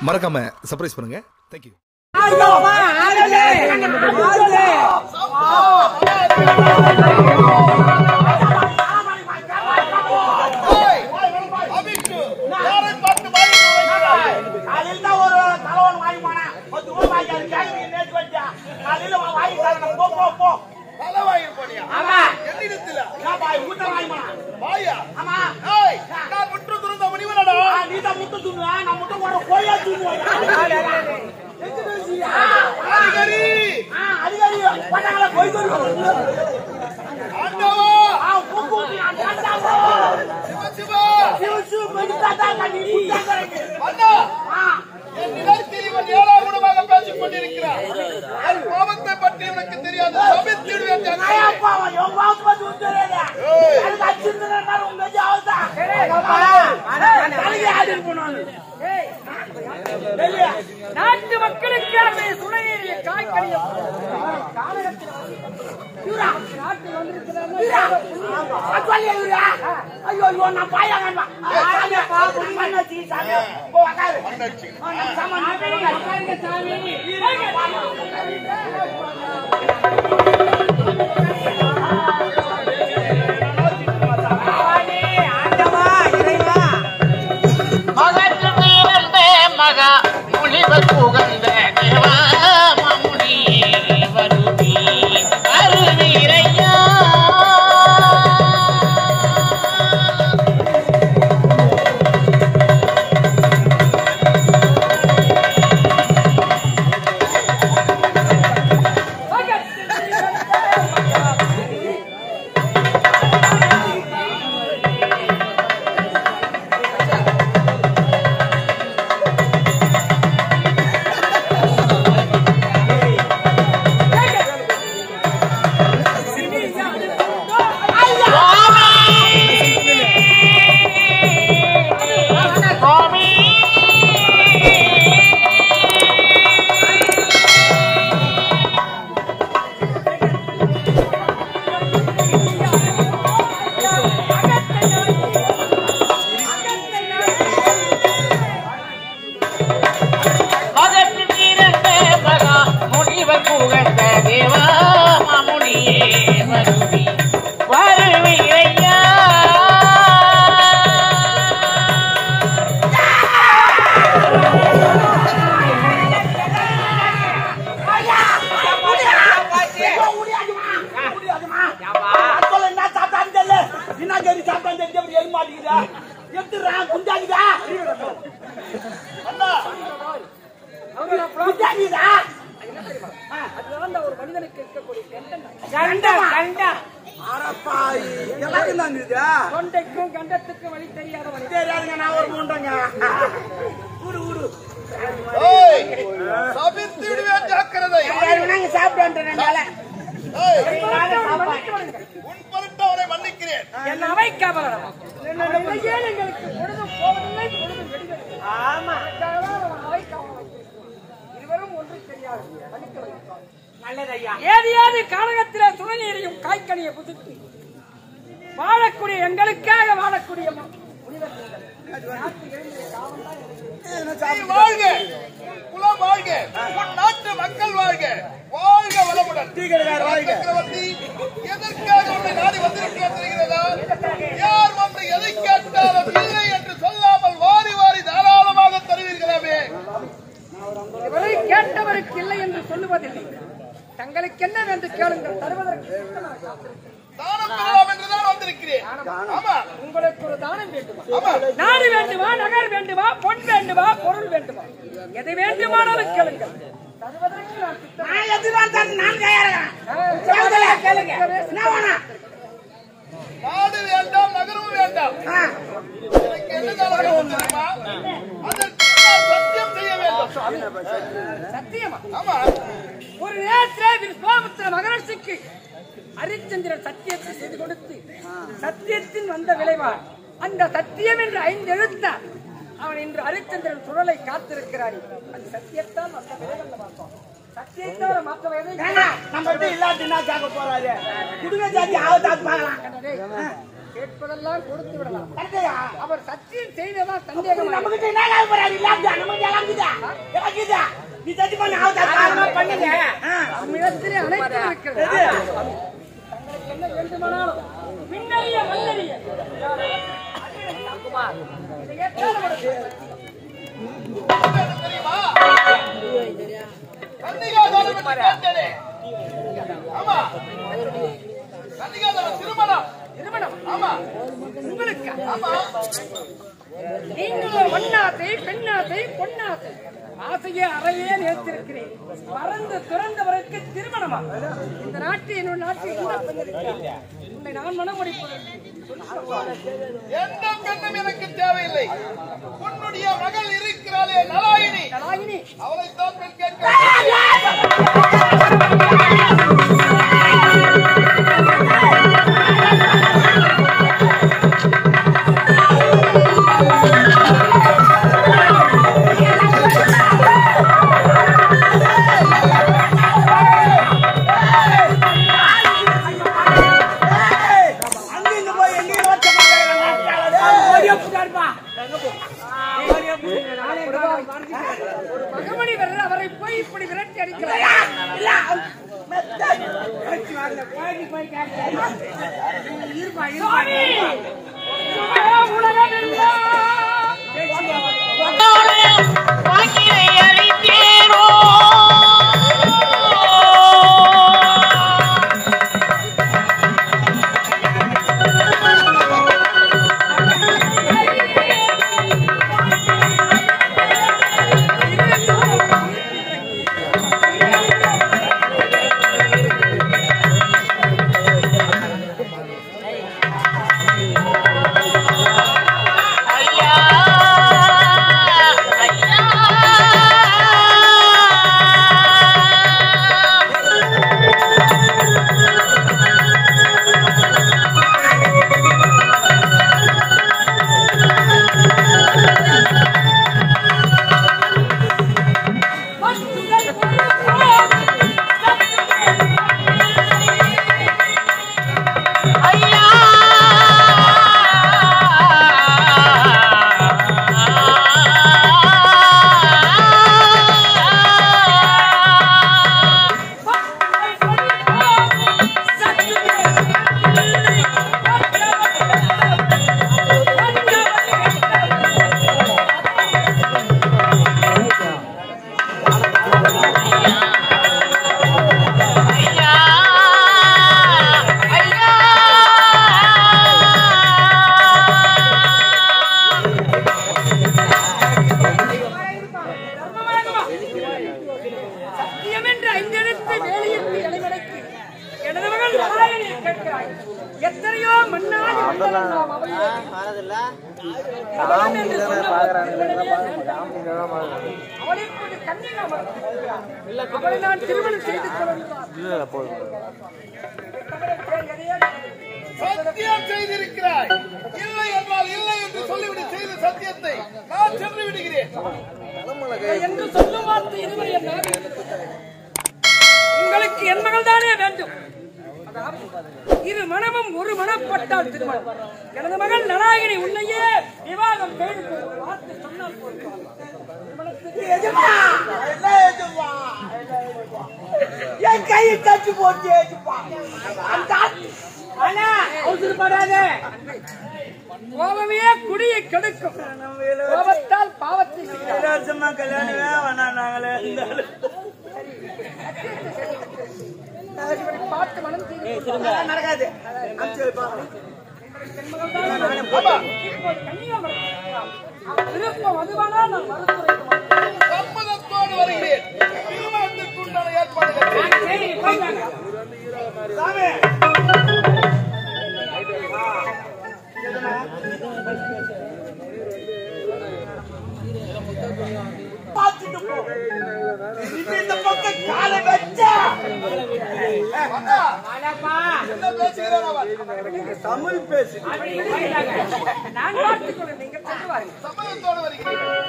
மறக்காம சர்ப்ரைஸ் பண்ணுங்க தேங்க்யூ காலையில தான் ஒரு தலைவன் வாங்கி போனேன் பத்து ரூபாய் வாங்கி அது கேட்க நீ நேற்று வச்சா காலையில வா- வாங்கி தரேன் போ போ போ ஆமா நான் பாய் முட்டை வாங்கி போனேன் ஆமா ஆ, நீ தான் முட்டை துண்ணுவ நான் முட்டை போட கோயா துண்ணுவேன் அதிகாரி பட்டாங்களா போய் ஆ கூப்பு நான் தாண்டாவோ சிவ சிவ மெடிக்காதா நீ குட்டாங்க ஆ நாயப்பா என் பாப்பா துண்டுறேன் எனக்கு அச்சிருந்தா உங்க ஜாவதா தலையை ஆடி போனானு நாட்டு மக்களுக்காக சுனையேறிய காய்கறியும் ஐயோ ஐயோ நான் பாயா காண்பா மண்ணாச்சி சாமி போ உக்காரு சாமான் மகத்து வீரந்த மகா முனிவர் புகழ்ந்த தேவா மமுனி வருவி வருவீரையா சுவாமி மகத்து வீரந்த மகா முனிவர் புகழ்ந்த தேவா மமுனியே வருவி வருவீரையா என்ன சாப்பிட்டான்னு தெரியல என்ன சரி சாப்பிட்டான்னு தெரியல எப்படி எழுத மாட்டேங்குதா எடுத்துறா குண்டாக்குதா குண்டாக்குதா அதுதான் ஒரு மனிதனுக்கு இருக்கக்கூடிய கண்டம் கண்டமா கண்டா அரப்பா எல்லாரும் தான் இருக்குதா தொண்டைக்கும் கண்டத்துக்கும் வழி தெரியாதவன் தெரியாதுங்க நான் ஒரு மூன்றங்க ஊரு ஊரு நாங்க சாப்பிட்டு என்ன அவை காவலர் என்னுடைய எங்களுக்கு பொழுதும் போவதில்லை பொழுதும் வெடிவதில்லை ஆமா அதற்காகதான் அவன் அவை காவலர் இருவரும் ஒன்றும் தெரியாது மன்னிக்க வேண்டும். நல்லது ஐயா ஏதியாவது காலகத்திலே சுழநீரையும் காய்கனியை புதுத்து வாழக்கூடிய எங்களுக்காக வாழக்கூடிய ம- முனிவர் நீங்கள். நாட்டு இளைஞரை காவல்தான் எங்களுக்கு. வாழ்க குலம் வாழ்க உன் நாட்டு மக்கள் வாழ்க வாழ்க வளமுடன் சக்கரவர்த்தி எதற்காக உன்னை நாடி வந்திருக்கிறோம் தெரிகிறதா யார் வந்து எதை கேட்டாலும் இல்லை என்று சொல்லாமல் வாரி வாரி தாராளமாக தருவீர்களாமே இதுவரை கேட்டவருக்கு இல்லை என்று சொல்லுவதில்லை தங்களுக்கு என்ன என்று கேளுங்கள் தருவதற்கு சித்தமாக காத்திருக்கிறேன். தானம் பெறலாம் என்றுதான் வந்திருக்கிறேன் ஆமா உங்களுக்கு ஒரு தானம் வேண்டுமா ஆமா நாடு வேண்டுமா நகர் வேண்டுமா பொன் வேண்டுமா பொருள் வேண்டுமா எதை வேண்டுமானாலும் கேளுங்கள் தருவதற்கு நான் சித்தமாக நான் எதுதான் தரேன், நான் தயாரா கேளுங்க என்ன வேணும் நாடு வேண்டாம் நகரமும் வேண்டாம் ஆ, எனக்கு என்ன தானம் வேண்டும் தெரியுமா அதற்கு நான் சத்தியம் செய்ய வேண்டும் சத்தியமா ஆமா ஒரு நேரத்திலே விஸ்வாமித்திர மகரிஷிக்கு ஹரிச்சந்திரன் சத்தியத்தை செய்து கொடுத்து சத்தியத்தின் வந்த விளைவார் அந்த சத்தியம் என்று ஐந்து எழுத்தார் அவன் இன்று ஹரிச்சந்திரன் சுழலை காத்திருக்கிறார் அந்த சத்தியத்தால் வந்த விளைவல்ல பார்த்தோம் சத்தியத்தோட மற்ற எதை ஏங்க, நம்ம கிட்ட இல்லாட்டினா கேட்க போறாரு குடும்ப ஜாதி ஆவதாத்து பார்க்கலாம் கேட்பதெல்லாம் கொடுத்து விடலாம் கரெக்டையா? அவர் சத்தியம் செய்ததா சந்தேகம் நம்ம கிட்ட என்ன கேட்க போறாரு இல்லாட்டா நம்ம கிட்ட எல்லாம் இருக்குதா? நீ தட்டி பண்ண அவ தட்டி பண்ணுங்க நம்மிடத்திலே அனைத்து இருக்கிறது தங்களுக்கு என்ன வேண்டுமானாலும் விண்ணறிய மண்ணறிய இதை ஏற்றால் அவருக்கு தெரியுமா கன்னிகாதானம் என்று கேட்டேனே. ஆமா கன்னிகாதானம் திருமணம் திருமணம் ஆமா உங்களுக்கு ஆமா நீங்களும் மண்ணாசை பெண்ணாசை பொன்னாசை ஆசையை அறையே நேர்த்திருக்கிறேன் மறந்து துறந்தவருக்கு திருமணமா இந்த நாட்டு என்னோட நாட்டில் இந்த பெண் இருக்கிறார். உன்னை நான் மனம் முடிப்பது எந்த பெண்ணும் எனக்கு தேவையில்லை உன்னுடைய மகள் இருக்கிறாளே நலாயினி கலாயினி அவளைத்தான் பெண் கேட்க அங்க இங்க போய் எங்கேயும் ஓட்ட மாட்டாங்க மகமணி வரல அவரை போய் இப்படி விரட்டி அடிக்கிறார் சுவாமி! சும்மா உலகம் எல்லாம் வாக்கினை அறிந்தேரோ ஐயா ஐயா ஐயா ஐயா ஐயா சத்தியம் என்ற ஐந்தெழுத்து வேலையிட்டு இடைவெளிக்கு எனது மகள் நாராயணியை கேட்கிறாய் எத்தனையோ மண்ணாடி மண்டலம் நாம் அவளையே கவலம் என்று சொன்னவர் திருமணமே வேண்டாம். அவளை இப்போது கன்னிகா மறுக்கிறார். அவளை நான் திருமணம் செய்து கொள்கிறார் சத்தியம் செய்திருக்கிறாய் இல்லை என்றால் இல்லை என்று சொல்லிவிடு செய்த சத்தியத்தை நான் சென்று விடுகிறேன் என்று சொல்லும் வார்த்தை இருவர் என் நாவில் இருக்கிறது. உங்களுக்கு என் மகள் தானே வேண்டும் அதாவது, இரு மனமும் ஒரு மனப்பட்டால் திருமணம் எனது மகள் நராயணி உன்னையே விவாகம் செய்து கொள். ஒரு வார்த்தை சொன்னால் போதும். திருமணத்துக்கு எஜமா என்ன எஜமா என் கையை தச்சு போட்டு எஜமா அந்த அண்ணா அவசரப்படாத கோபமே குடியை கெடுக்கும் கோபத்தால் பாவத்தை செய்கிறார். சும்மா கல்யாணமே வேணாம் நாங்களே இவரை பார்த்து மனம் செய்து நடக்காது அனுப்பிச்சு வைப்பா. இப்போது கன்னியாகுமரி அவர் விருப்பம் அதுவானால் நான் மறுத்துரைக்க மாட்டேன் சம்மதத்தோடு வருகிறேன் திருமணத்திற்குண்டான ஏற்பாடுகள் சரி, போய்வாங்க. சாமி பார்த்துட்டு போ திருப்பி இந்த பக்கம் காலை வச்சா அண்ணா, என்ன பேசுகிறார் அவர் தமிழ் பேசு அப்படி போய்வாங்க. நான் பார்த்துக் கொள்கிறேன். நீங்கள் சென்று வாருங்கள். சம்மதத்தோடு வருகிறேன்